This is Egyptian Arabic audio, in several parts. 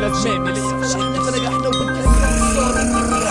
ملازماني ليا فنجحنا وبنكسر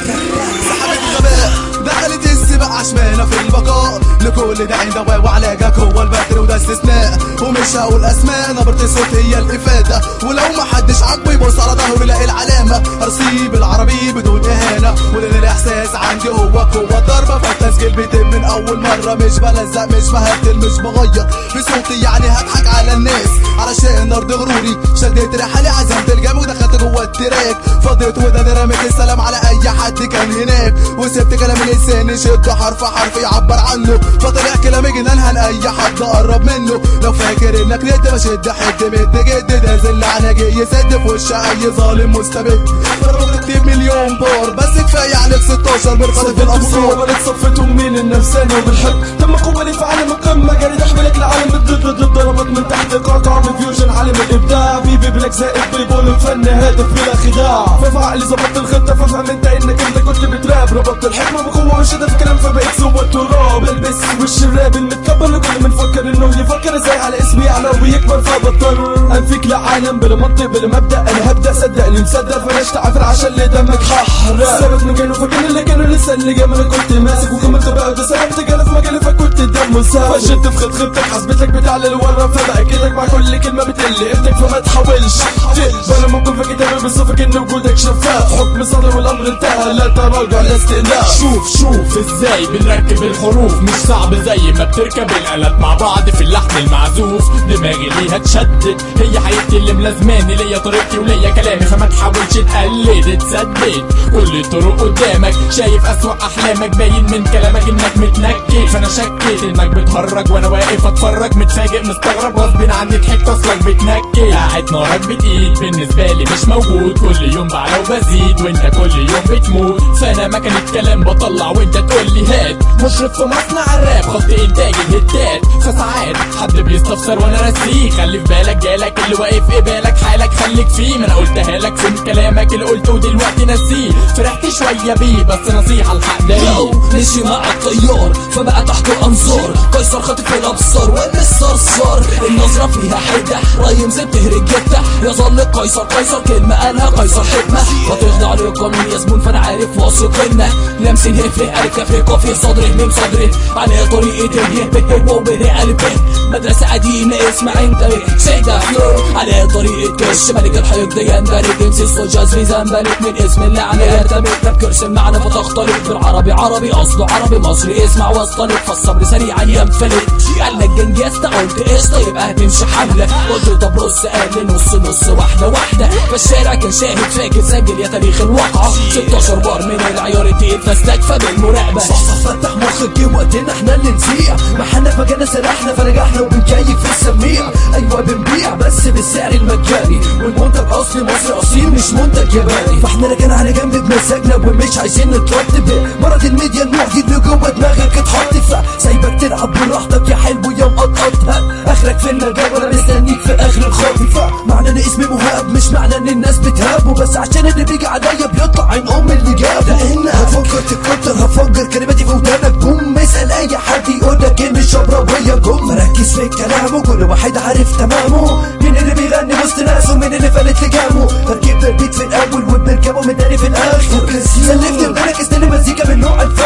سحبت الغباء دخلت السباق عشمانة في البقاء لكل ده عند دواء وعلاجك هو البتر وده استثناء ومش هقول اسماء نبرة الصوت هي الافادة ولو ما حدش عاجبه يبص على ظهره يلاقي العلامة ارصيه بالعربي بدون اهانة ولان الاحساس عندي هو قوة ضربة فالتسجيل بيتم من اول مرة مش بلزق مش بهدل مش بغير في صوتي يعني هضحك على الناس علشان ارض غروري شديت رحالي عزمت الجام ودخلت جوه التراك فضيت وداني رميت السلام على اي حد كان هناك وسبت كلام لساني شد حرف حرف يعبر عنه فطلع كلامي جنان هل اي حد قرب منه لو فاكر انك ند بشد حد مد جد ده زل عناجي يسد في وش اي ظالم مستبد ضربت كتير مليون بار بس كفايه عليك 16 من خلف الابصار صورت صفتهم من النفسانة وبالحب تم قوة لفعل مقمة جري تحملك العالم ضد ضد ضربت من تحت قاطع فيوجن عالم الابداع بيبي بلاك زائد بيبول الفن هادف بلا خداع ففي عقلي ظبطت الخطة ففهم انت انك انت كنت بتراب ربطت الحكمة بقوة وشدة في كلام فبقيت سوى التراب البس وش الراب المتكبر لكل من فكر انه يفكر ازاي على اسمي يعلى ويكبر فبضطر انفيك لعالم بلا منطق بلا مبدأ انا هبدأ صدقني مصدق فلاش تعافر عشان اللي دمك ححرق ثابت مكانه فكان اللي كانوا لسه اللي جنب انا كنت ماسك وكملت بقى ده سبب تجارة في مجالي فكنت الدم مساوي فشلت في خط خطتك حسبتك بتعلى لورا فبأكدك مع كل كلمة بتقل قيمتك فما تحاولش تقبل ممكن في كتابي بصفك ان وجودك شفاف حكم صدر والامر انتهى لا تراجع لا استئناف شوف شوف ازاي بنركب الحروف مش صعب زي ما بتركب الالات مع بعض في اللحن المعزوف دماغي ليها تشدد هي حياتي اللي ملازماني ليا طريقتي وليا كلامي فما تحاولش تقلد اتسدد كل الطرق قدامك شايف اسوأ احلامك باين من كلامك انك متنكد فانا شكيت انك بتهرج وانا واقف اتفرج متفاجئ مستغرب غصب عني ضحكت اصلك بتنكد قاعد نارك بتقيد بالنسبه لي مش موجود كل يوم بعلى وبزيد وانت كل يوم بتموت فانا مكنة كلام بطلع وانت تقول لي هات مشرف في مصنع الراب خط انتاج الهتات فساعات حد بيستفسر وانا راسيه خلي في بالك جالك اللي واقف في بالك حالك خليك فيه ما انا قلتها لك فين كلامك اللي قلته ودلوقتي نسيه فرحت شويه بيه بس نصيحه الحق ده لو مشي مع الطيار فبقى تحت الانظار قيصر خاطف الابصار والمس صرصار النظرة فيها حدة رايم زي بتهرج جدة يظل قيصر قيصر كلمة قالها قيصر حكمة فتخضع للقانون يا زبون فانا عارف واثق انك لمسين هفه الف في في صدره من صدره على طريقة اليه به وبه الف به مدرسة قديمة اسمع انت سيدة فلو على طريقة كش ملك الحيق دي يندرج امسي الصجاز في زنبلك من اسم الله على يرتبك تبكرس المعنى فتختلط بالعربي عربي اصله عربي مصري اسمع واصطلب فالصبر سريعا ينفلت قال لك جنجزت قلت قشطة يبقى هتمشي حملة قلت طب رص قال لي نص نص واحدة واحدة فالشارع كان شاهد فاكر سجل يا تاريخ الواقعة 16 بار من العيار التقيل فاستكفى بالمراقبة فتح مخك جه وقتنا احنا اللي نسيع ما احنا فجأنا سرحنا فنجحنا وبنكيف في السميع ايوه بنبيع بس بالسعر المجاني والمنتج اصلي مصري اصيل مش منتج ياباني فاحنا راجعين على جنب بمزاجنا ومش عايزين نترتب مرض الميديا المعدي اللي جوه دماغك اتحط سايبك تلعب براحتك يا حلو يا مقطقطها اخرك في النجاة وانا مستنيك في اخر الخاطفة معنى ان اسمي مهاب مش معنى ان الناس بتهابه بس عشان اللي بيجي عليا بيطلع عين ام اللي جابه لان هتفكر تتكتر هفجر كلماتي في ودانك بوم اسال اي حد يقول لك ان الشبراوية جم ركز في الكلام وكل واحد عارف تمامه مين اللي بيغني وسط ناس ومين اللي فلت لجامه تركيب البيت في الاول وبنركبه من تاني في الاخر سلفت بالك استنى مزيكا من نوع الفن